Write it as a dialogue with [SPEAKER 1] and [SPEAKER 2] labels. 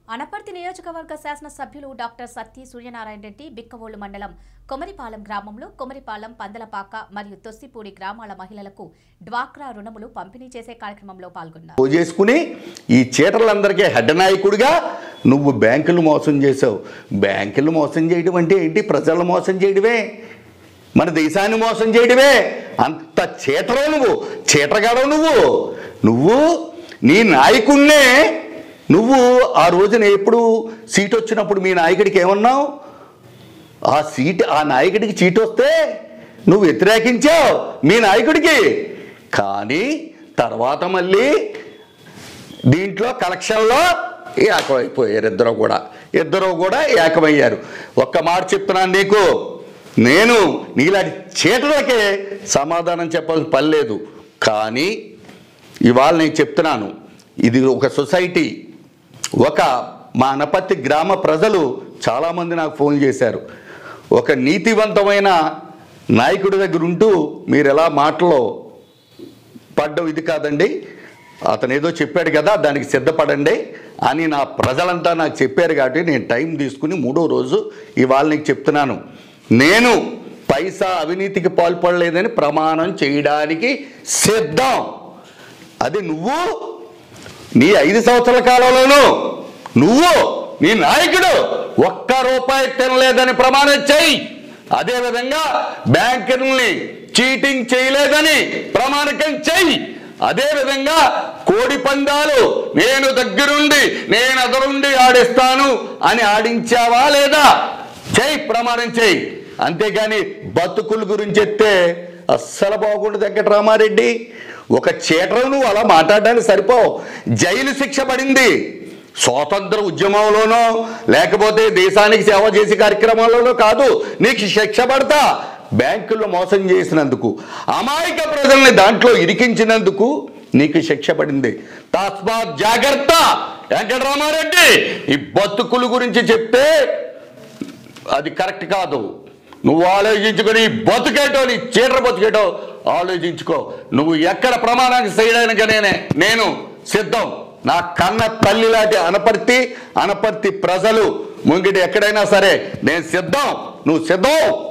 [SPEAKER 1] అనపర్తి నియోజకవర్గ శాసనసభ్యులు డాక్టర్ సత్తి సూర్యనారాయణ రెడ్డి బిక్కవోలు మండలం కొమరిపాలెం గ్రామంలో కొమరిపాలెం పందలపాక మరియు తొస్సిపూడి గ్రామాల మహిళలకు డ్వాక్రా రుణములు పంపిణీ చేసే కార్యక్రమంలో పాల్గొన్నారు
[SPEAKER 2] ఓ చేసుకుని ఈ చీటర్లందరికీ హెడ్ నాయకుడిగా నువ్వు బ్యాంకులు మోసం చేసావు బ్యాంకులు మోసం చేయడం అంటే ఏంటి ప్రజలను మోసం చేయడమే మన దేశాన్ని మోసం చేయడమే అంత చీటరో నువ్వు చీటరగాడవు నువ్వు నువ్వు నీ నాయకుడినే నువ్వు ఆ రోజున ఎప్పుడు సీట్ వచ్చినప్పుడు మీ నాయకుడికి ఏమన్నావు ఆ సీట్ ఆ నాయకుడికి సీట్ వస్తే నువ్వు వ్యతిరేకించావు మీ నాయకుడికి కానీ తర్వాత మళ్ళీ దీంట్లో కలెక్షన్లో ఏకమైపోయారు ఇద్దరు కూడా ఇద్దరు కూడా ఏకమయ్యారు ఒక్క మాట చెప్తున్నాను నీకు నేను నీలాంటి చీటలకే సమాధానం చెప్పాల్సిన పని లేదు కానీ ఇవాళ నేను చెప్తున్నాను ఇది ఒక సొసైటీ ఒక మా అనపత్తి గ్రామ ప్రజలు చాలామంది నాకు ఫోన్ చేశారు ఒక నీతివంతమైన నాయకుడి దగ్గర ఉంటూ మీరు ఎలా మాటలో పడ్డం ఇది కాదండి అతను ఏదో చెప్పాడు కదా దానికి సిద్ధపడండి అని నా ప్రజలంతా నాకు చెప్పారు కాబట్టి నేను టైం తీసుకుని మూడో రోజు ఇవాళ నీకు చెప్తున్నాను నేను పైసా అవినీతికి పాల్పడలేదని ప్రమాణం చేయడానికి సిద్ధం అది నువ్వు నీ ఐదు సంవత్సరాల కాలంలోనూ నువ్వు నీ నాయకుడు ఒక్క రూపాయి తినలేదని ప్రమాణం చేయి అదేవిధంగా బ్యాంకుల్ని చీటింగ్ చేయలేదని ప్రమాణకం చెయ్యి అదేవిధంగా కోడి పందాలు నేను దగ్గరుండి నేను అదరుండి ఆడిస్తాను అని ఆడించావా లేదా చెయ్యి ప్రమాణం చెయ్యి అంతేగాని బతుకుల గురించి ఎత్తే అస్సలు బాగుండదు వెంకటరామారెడ్డి ఒక చీటరు నువ్వు అలా మాట్లాడడానికి సరిపోవు జైలు శిక్ష పడింది స్వాతంత్ర ఉద్యమంలోనో లేకపోతే దేశానికి సేవ చేసే కార్యక్రమాల్లోనో కాదు నీకు శిక్ష పడతా బ్యాంకుల్లో మోసం చేసినందుకు అమాయక ప్రజల్ని దాంట్లో ఇరికించినందుకు నీకు శిక్ష పడింది తస్మాత్ జాగ్రత్త వెంకటరామారెడ్డి ఈ బతుకుల గురించి చెప్తే అది కరెక్ట్ కాదు నువ్వు ఆలోచించుకొని బతుకేటో నీ చీటర్ బతుకేటో ఆలోచించుకో నువ్వు ఎక్కడ ప్రమాణానికి చేయడానికి నేనే నేను సిద్ధం నా కన్న తల్లి లాంటి అనపర్తి అనపర్తి ప్రజలు ముంగిటి ఎక్కడైనా సరే నేను సిద్ధం నువ్వు సిద్ధం